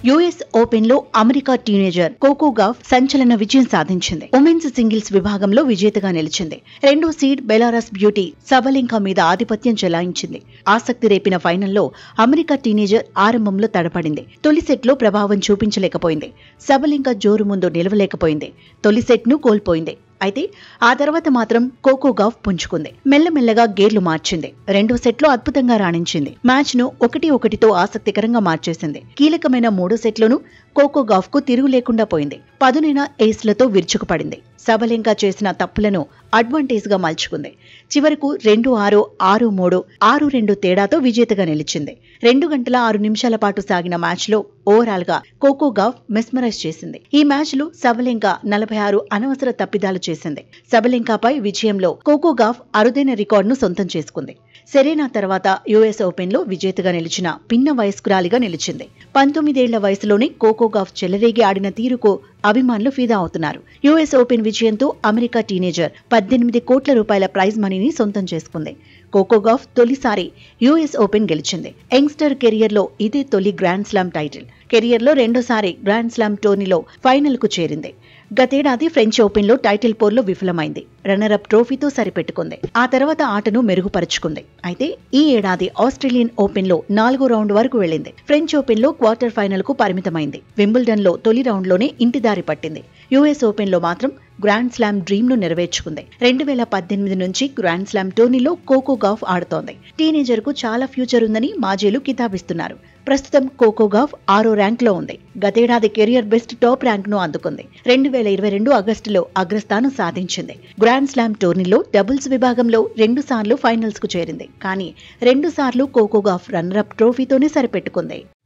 US open లో America teenager Coco Gauff సంచలన విజయం సాధించింది ఉమెన్స్ సింగిల్స్ విభాగంలో విజేతగా నిలిచింది రెండో సీడ్ బెలారస్ బ్యూటీ సబలింకా మీద ఆధిపత్యం చెలాయించింది ఆసక్తి రేపిన ఫైనల్లో అమెరికా టీనేజర్ ఆరంభంలో తడపడింది తొలి సెట్లో ప్రభావం చూపించలేకపోయింది సబలింకా జోరు ముందు నిలవలేకపోయింది తొలి సెట్ ను కోల్పోయింది అయితే ఆ తర్వాత మాత్రం కోకో గాఫ్ పుంజుకుంది మెల్లమెల్లగా గేర్లు మార్చింది రెండో సెట్లో అద్భుతంగా రాణించింది మ్యాచ్ ను ఒకటి ఒకటితో ఆసక్తికరంగా మార్చేసింది కీలకమైన మూడో సెట్లోనూ కోకో గాఫ్ కు తిరుగు లేకుండా పోయింది పదునైన ఏస్లతో విరుచుకుపడింది సబలింకా చేసిన తప్పులను అడ్వాంటేజ్ గా మలుచుకుంది చివరకు రెండు ఆరు ఆరు మూడు ఆరు రెండు తేడాతో విజేతగా నిలిచింది రెండు గంటల ఆరు నిమిషాల పాటు సాగిన మ్యాచ్ లో ఓవరాల్ గా కోకో గాఫ్ మెస్మరైజ్ చేసింది ఈ మ్యాచ్ లో సబలింకా నలభై ఆరు అనవసర తప్పిదాలు చేసింది సబలింకాపై విజయంలో కోకో గాఫ్ అరుదైన రికార్డును సొంతం చేసుకుంది సెరీనా తర్వాత యుఎస్ ఓపెన్ లో విజేతగా నిలిచిన పిన్న వయస్కురాలిగా నిలిచింది పంతొమ్మిదేళ్ల వయసులోనే కోకో గాఫ్ చెలరేగి ఆడిన తీరుకు అభిమానులు ఫిదా అవుతున్నారు యుఎస్ ఓపెన్ విజయంతో అమెరికా టీనేజర్ పద్దెనిమిది కోట్ల రూపాయల ప్రైజ్ మనీని సొంతం చేసుకుంది కోకోగాఫ్ తొలిసారి యుఎస్ ఓపెన్ గెలిచింది యంగ్స్టర్ కెరియర్ లో ఇదే తొలి గ్రాండ్ స్లామ్ టైటిల్ కెరియర్ లో రెండోసారి గ్రాండ్ స్లామ్ టోర్నీలో ఫైనల్ కు చేరింది గతేడాది ఫ్రెంచ్ ఓపెన్ లో టైటిల్ పోర్లో విఫలమైంది రన్నర్ అప్ ట్రోఫీతో సరిపెట్టుకుంది ఆ తర్వాత ఆటను మెరుగుపరుచుకుంది అయితే ఈ ఏడాది ఆస్ట్రేలియన్ ఓపెన్ లో నాలుగో రౌండ్ వరకు వెళ్ళింది ఫ్రెంచ్ ఓపెన్ లో క్వార్టర్ ఫైనల్ కు పరిమితమైంది వింబుల్డన్ లో తొలి రౌండ్ లోనే ఇంటి దారి పట్టింది యుఎస్ ఓపెన్ లో మాత్రం గ్రాండ్ స్లామ్ డ్రీమ్ ను నెరవేర్చుకుంది రెండు వేల పద్దెనిమిది నుంచి గ్రాండ్ స్లామ్ టోర్నీలో కోకో గాఫ్ ఆడుతోంది టీనేజర్ కు చాలా ఫ్యూచర్ ఉందని మాజీలు కితాబిస్తున్నారు ప్రస్తుతం కోకో గాఫ్ ఆరో ర్యాంక్ లో ఉంది గతేడాది కెరియర్ బెస్ట్ టాప్ ర్యాంక్ ను అందుకుంది రెండు వేల ఇరవై రెండు ఆగస్టులో అగ్రస్థానం సాధించింది గ్రాండ్ స్లామ్ టోర్నీలో డబుల్స్ విభాగంలో రెండు సార్లు ఫైనల్స్ కు చేరింది కానీ రెండు సార్లు కోకో గాఫ్ రన్నర్ అప్ ట్రోఫీతోనే సరిపెట్టుకుంది